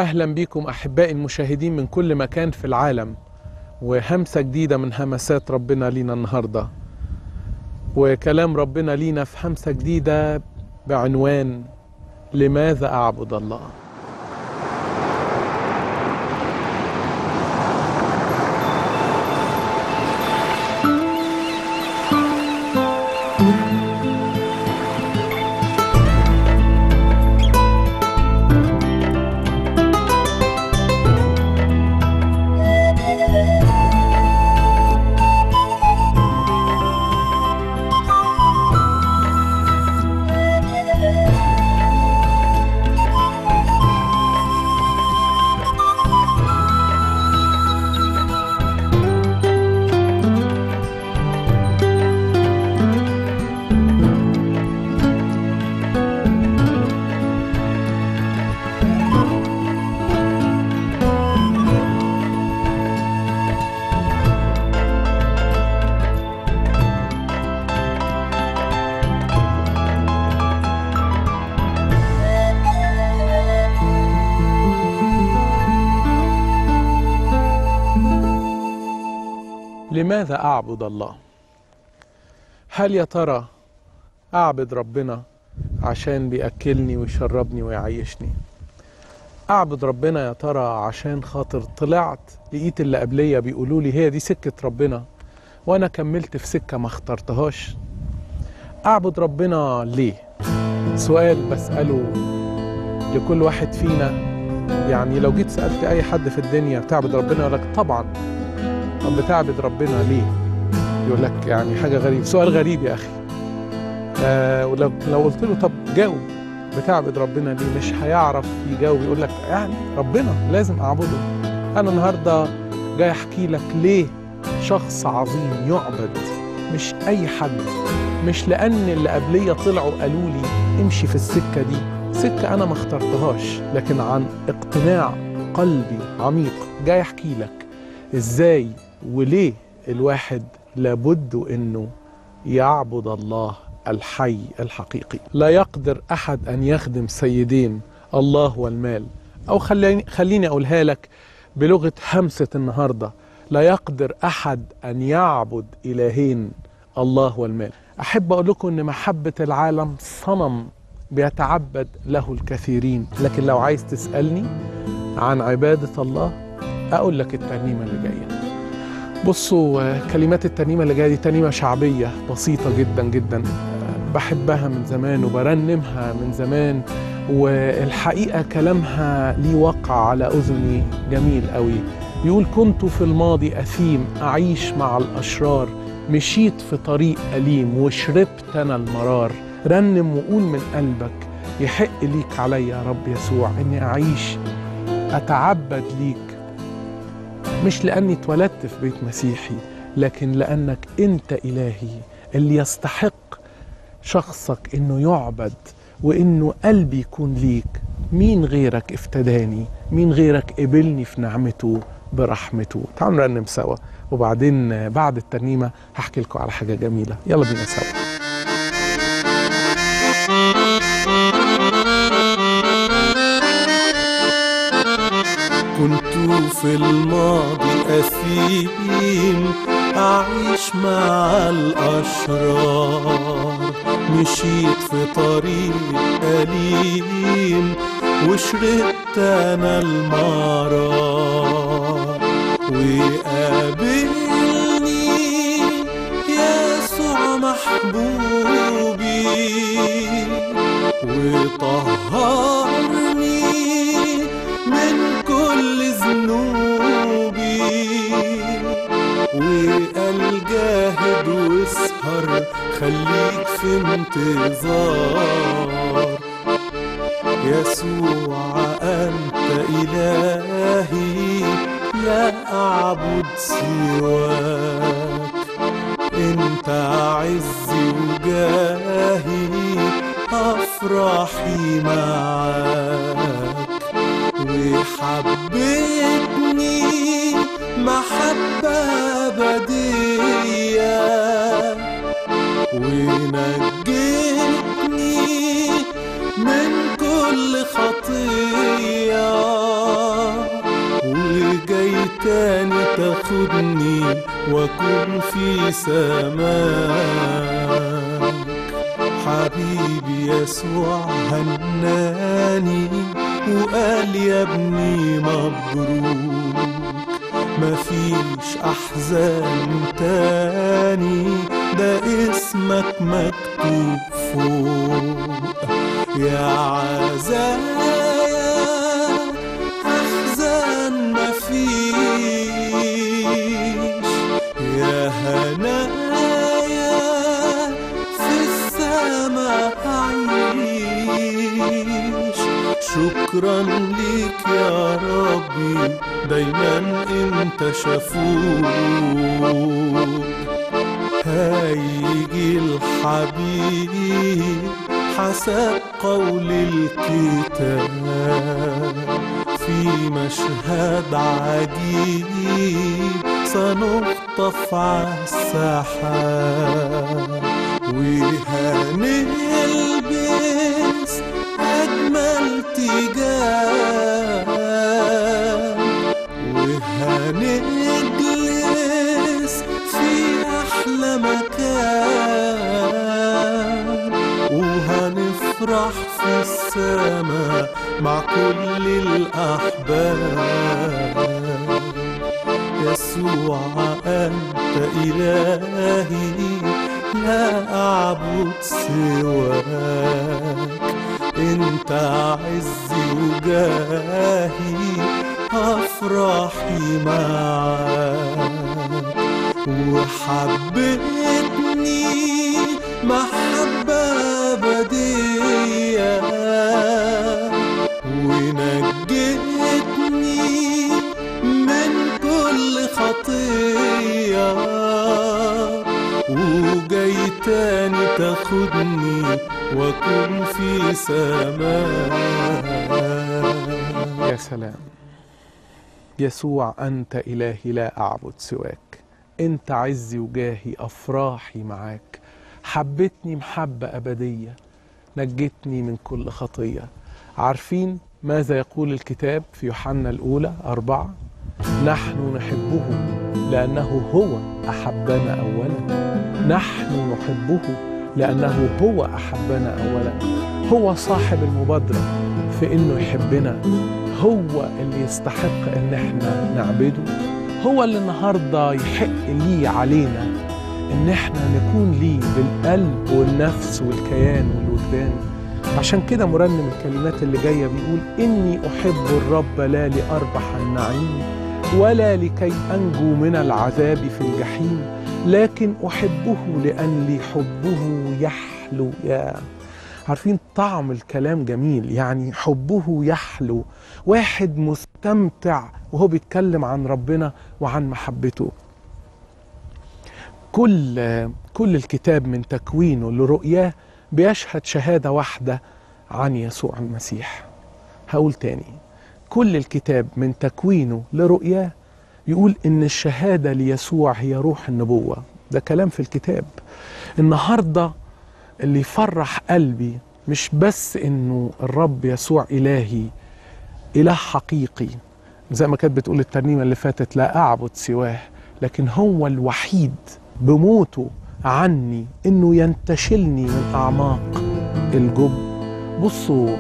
أهلا بكم أحبائي المشاهدين من كل مكان في العالم وهمسة جديدة من همسات ربنا لينا النهاردة وكلام ربنا لينا في همسة جديدة بعنوان لماذا أعبد الله لماذا أعبد الله؟ هل يا ترى أعبد ربنا عشان بيأكلني ويشربني ويعيشني؟ أعبد ربنا يا ترى عشان خاطر طلعت لقيت اللي قبلية بيقولوا لي هي دي سكة ربنا وأنا كملت في سكة ما اخترتهاش؟ أعبد ربنا ليه؟ سؤال بسأله لكل واحد فينا يعني لو جيت سألت أي حد في الدنيا بتعبد ربنا يقول لك طبعا طب بتعبد ربنا ليه؟ يقول لك يعني حاجة غريبة سؤال غريب يا أخي آه ولو لو قلت له طب جاوب بتعبد ربنا ليه مش هيعرف يجاوب يقول لك يعني ربنا لازم أعبده أنا النهاردة جاي أحكي لك ليه شخص عظيم يعبد مش أي حد مش لأن اللي قبلية طلعوا قالوا لي امشي في السكة دي سكة أنا ما اخترتهاش لكن عن اقتناع قلبي عميق جاي أحكي لك إزاي وليه الواحد لابد انه يعبد الله الحي الحقيقي لا يقدر احد ان يخدم سيدين الله والمال او خليني خليني اقولها لك بلغه همسه النهارده لا يقدر احد ان يعبد الهين الله والمال احب اقول لكم ان محبه العالم صنم بيتعبد له الكثيرين لكن لو عايز تسالني عن عباده الله اقول لك الترنيمه اللي جايه بصوا كلمات الترنيمه اللي جايه دي ترنيمه شعبيه بسيطه جدا جدا بحبها من زمان وبرنمها من زمان والحقيقه كلامها ليه وقع على اذني جميل قوي بيقول كنت في الماضي اثيم اعيش مع الاشرار مشيت في طريق اليم وشربت انا المرار رنم وقول من قلبك يحق ليك عليا يا رب يسوع اني اعيش اتعبد ليك مش لاني اتولدت في بيت مسيحي لكن لانك انت الهي اللي يستحق شخصك انه يعبد وانه قلبي يكون ليك مين غيرك افتداني مين غيرك قبلني في نعمته برحمته تعالوا نرنم سوا وبعدين بعد الترنيمه هحكي لكم على حاجه جميله يلا بينا سوا كنت في الماضي أثيم أعيش مع الأشرار مشيت في طريق أليم وشربت أنا المرار وقابلني يسوع محبوبي وطهرني من كل ذنوبي وقال جاهد واسهر خليك في انتظار يسوع أنت إلهي لا أعبد سواك أنت عزي وجاهي أفراحي معاك وحبيتني محبة أبدية ونجيتني من كل خطية تاخدني واكون في سماك حبيبي يسوع هناني وقال يا ابني مبروك مفيش احزان تاني ده اسمك مكتوب فوق يا عزايا احزان مفيش يا هنايا في السماء عيش شكرا ليك يا ربي دايما انت شفوق هيجي الحبيب حسب قول الكتاب في مشهد عجيب سنخطف على السحاب وهنلبس أجمل تيجان وهنجلس في أحلى مكان وهنفرح في السماء مع كل الأحباب يسوع أنت إلهي لا أعبد سواك أنت عزي وجاهي أفراحي معاك وحبتني محبة أبدية ونجتني من كل خطية وجاي تاني تاخدني واكون في سماك يا سلام يسوع أنت إلهي لا أعبد سواك أنت عزي وجاهي أفراحي معاك حبتني محبة أبدية نجتني من كل خطية عارفين ماذا يقول الكتاب في يوحنا الأولى أربعة نحن نحبه لأنه هو أحبنا أولا نحن نحبه لأنه هو أحبنا أولا هو صاحب المبادرة في إنه يحبنا هو اللي يستحق إن إحنا نعبده هو اللي النهاردة يحق ليه علينا إن إحنا نكون ليه بالقلب والنفس والكيان والوجدان عشان كده مرنم الكلمات اللي جاية بيقول إني أحب الرب لا لأربح النعيم ولا لكي أنجو من العذاب في الجحيم لكن أحبه لأن لي حبه يحلو يا عارفين طعم الكلام جميل يعني حبه يحلو واحد مستمتع وهو بيتكلم عن ربنا وعن محبته كل كل الكتاب من تكوينه لرؤياه بيشهد شهادة واحدة عن يسوع المسيح هقول تاني كل الكتاب من تكوينه لرؤياه يقول ان الشهادة ليسوع هي روح النبوة ده كلام في الكتاب النهاردة اللي يفرح قلبي مش بس انه الرب يسوع الهي اله حقيقي زي ما كانت بتقول الترنيمة اللي فاتت لا اعبد سواه لكن هو الوحيد بموته عني انه ينتشلني من اعماق الجب بصوا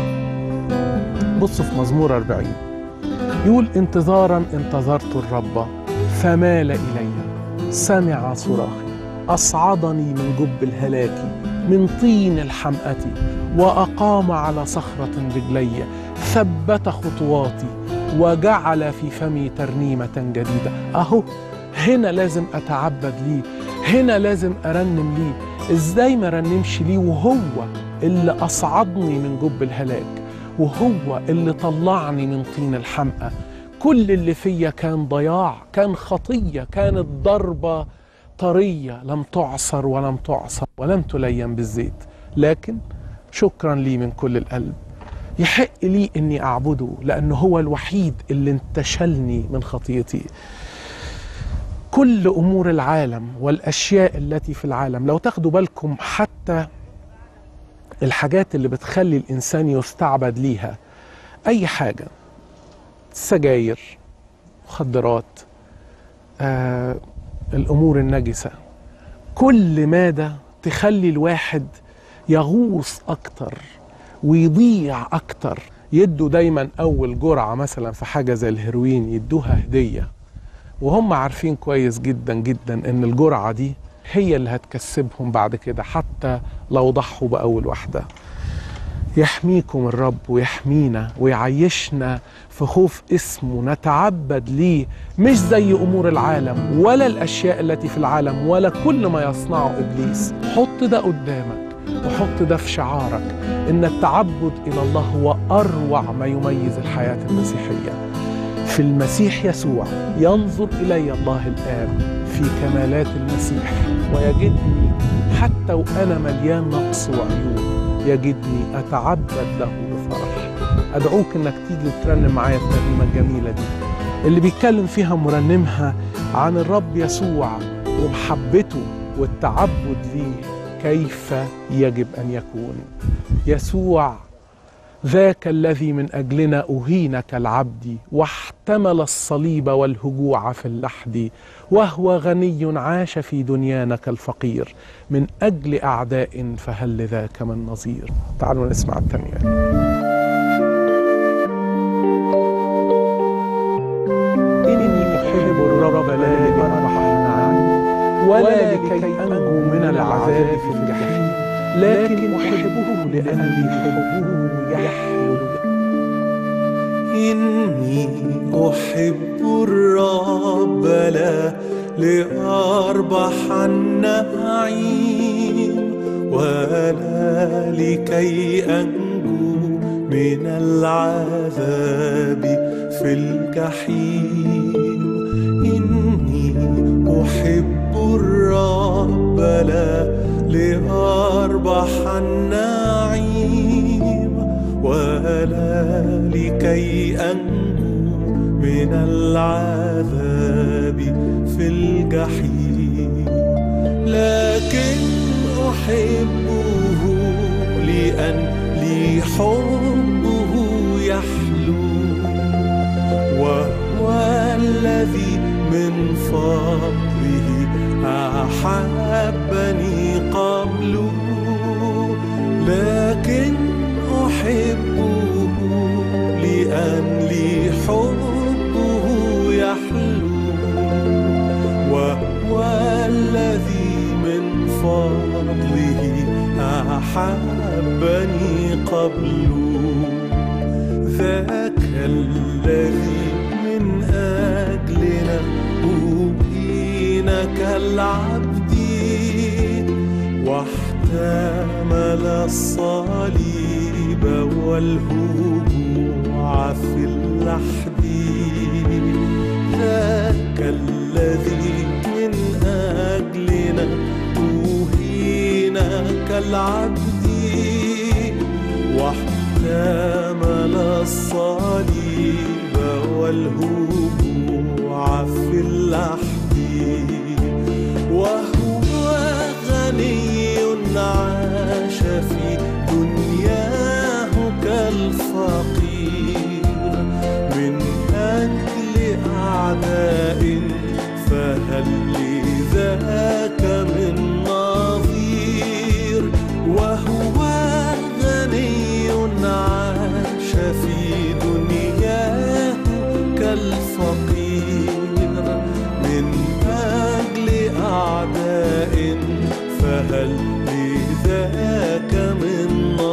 بصوا في مزمور 40 يقول انتظارا انتظرت الرب فمال الي سمع صراخي اصعدني من جب الهلاك من طين الحمأة وأقام على صخرة رجلي ثبت خطواتي وجعل في فمي ترنيمة جديدة أهو هنا لازم أتعبد ليه هنا لازم أرنم ليه إزاي ما رنمش ليه وهو اللي أصعدني من جب الهلاك وهو اللي طلعني من طين الحمأة كل اللي فيا كان ضياع كان خطية كانت ضربة طرية لم تعصر ولم تعصر ولم تلين بالزيت لكن شكرا لي من كل القلب يحق لي اني اعبده لانه هو الوحيد اللي انتشلني من خطيتي كل امور العالم والاشياء التي في العالم لو تاخدوا بالكم حتى الحاجات اللي بتخلي الانسان يستعبد ليها اي حاجه سجاير مخدرات آه الامور النجسه كل ماده تخلي الواحد يغوص اكتر ويضيع اكتر يدوا دايما اول جرعه مثلا في حاجه زي الهيروين يدوها هديه وهم عارفين كويس جدا جدا ان الجرعه دي هي اللي هتكسبهم بعد كده حتى لو ضحوا باول واحده يحميكم الرب ويحمينا ويعيشنا في خوف اسمه نتعبد ليه مش زي امور العالم ولا الاشياء التي في العالم ولا كل ما يصنعه ابليس حط ده قدامك وحط ده في شعارك ان التعبد الى الله هو اروع ما يميز الحياه المسيحيه في المسيح يسوع ينظر الي الله الاب في كمالات المسيح ويجدني حتى وانا مليان نقص وعيوب يجدني اتعبد له بفرح ادعوك انك تيجي وترنم معايا الترنيمه الجميله دي اللي بيتكلم فيها مرنمها عن الرب يسوع ومحبته والتعبد ليه كيف يجب ان يكون يسوع ذاك الذي من اجلنا اهين كالعبد واحتمل الصليب والهجوع في اللحد وهو غني عاش في دنيانا كالفقير من اجل اعداء فهل لذاك من نظير تعالوا نسمع التانية إني أحب الرب لا لمرح النعيم ولا لكي أنجو من العذاب في الجحيم لكن أحبه لأني حبه يحلو إني أحب الرب لا لأربح النعيم ولا لكي أنجو من العذاب في الجحيم إني أحب الرب لا لأربح النعيم ولا لكي أنجو من العذاب في الجحيم لكن أحبه لأن لي حبه يحلو وهو الذي من فضله أحبني قبله لكن أحبه لأن لي حبه يحلو وهو الذي من فضله أحبني قبله ذاك الذي من أجلنا أبين كالعبد واحتمل الصليب والهجوع في اللحد ذاك الذي من أجلنا أهين كالعبد واحتمل الصليب والهجوع في اللحد وهو غني عاش في دنياه كالفقير من أجل أعداء فهل لذاك من نظير وهو غني عاش في دنياه كالفقير من أجل أعداء فهل لذاك من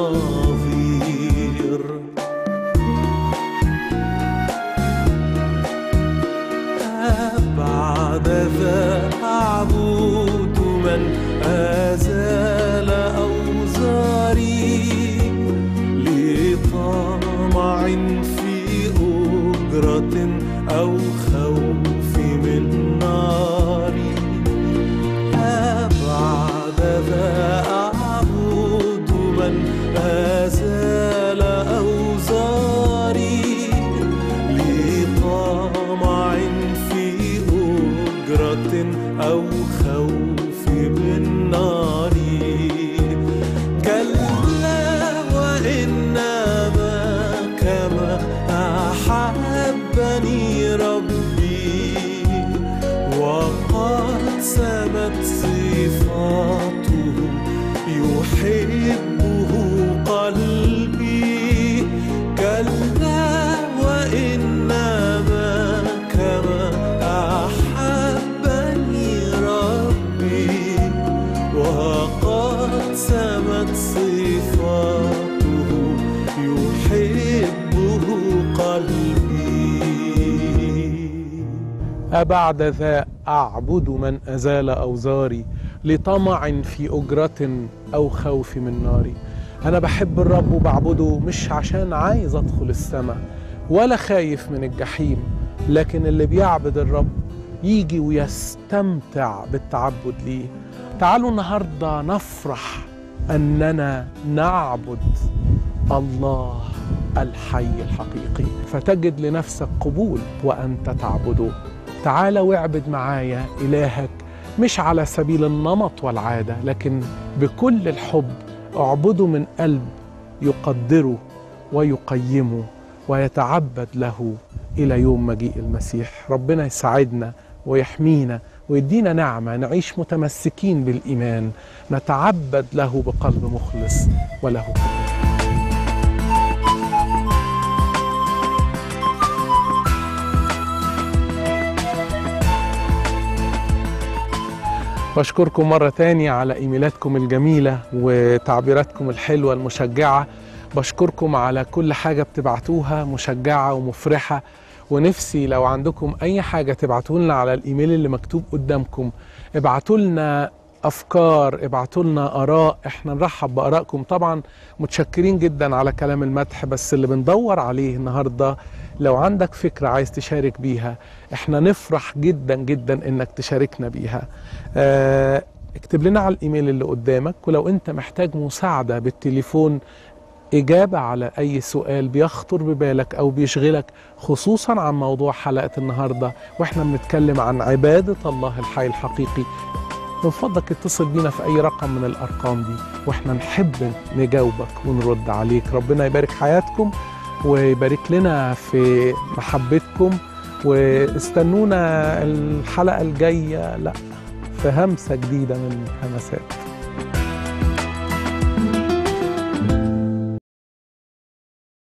نظير بعد ذا أعبد من أزال أوزاري لطمع في أجرة أو خوف من ناري بعد ذا أعبد من أزال أوزاري لطمع في أجرة أو خوف من ناري كلا وإنما كما أحبني ربي سمت صفاته يحبه قلبي كلا وإنما كما أحبني ربي وقد سمت صفاته يحبه قلبي أبعد ذا أعبد من أزال أوزاري لطمع في أجرة أو خوف من ناري أنا بحب الرب وبعبده مش عشان عايز أدخل السماء ولا خايف من الجحيم لكن اللي بيعبد الرب يجي ويستمتع بالتعبد ليه تعالوا النهاردة نفرح أننا نعبد الله الحي الحقيقي فتجد لنفسك قبول وأنت تعبده تعال واعبد معايا إلهك مش على سبيل النمط والعادة لكن بكل الحب اعبده من قلب يقدره ويقيمه ويتعبد له إلى يوم مجيء المسيح ربنا يساعدنا ويحمينا ويدينا نعمة نعيش متمسكين بالإيمان نتعبد له بقلب مخلص وله كل بشكركم مرة تانية على إيميلاتكم الجميلة وتعبيراتكم الحلوة المشجعة بشكركم على كل حاجة بتبعتوها مشجعة ومفرحة ونفسي لو عندكم أي حاجة تبعتوا لنا على الإيميل اللي مكتوب قدامكم ابعتوا لنا أفكار ابعتوا لنا آراء احنا نرحب بآرائكم طبعا متشكرين جدا على كلام المدح بس اللي بندور عليه النهاردة لو عندك فكرة عايز تشارك بيها احنا نفرح جدا جدا انك تشاركنا بيها آه، اكتب لنا على الايميل اللي قدامك ولو انت محتاج مساعدة بالتليفون إجابة على أي سؤال بيخطر ببالك أو بيشغلك خصوصا عن موضوع حلقة النهاردة وإحنا بنتكلم عن عبادة الله الحي الحقيقي من فضلك اتصل بينا في أي رقم من الأرقام دي وإحنا نحب نجاوبك ونرد عليك ربنا يبارك حياتكم ويبارك لنا في محبتكم واستنونا الحلقة الجاية لا في همسة جديدة من همسات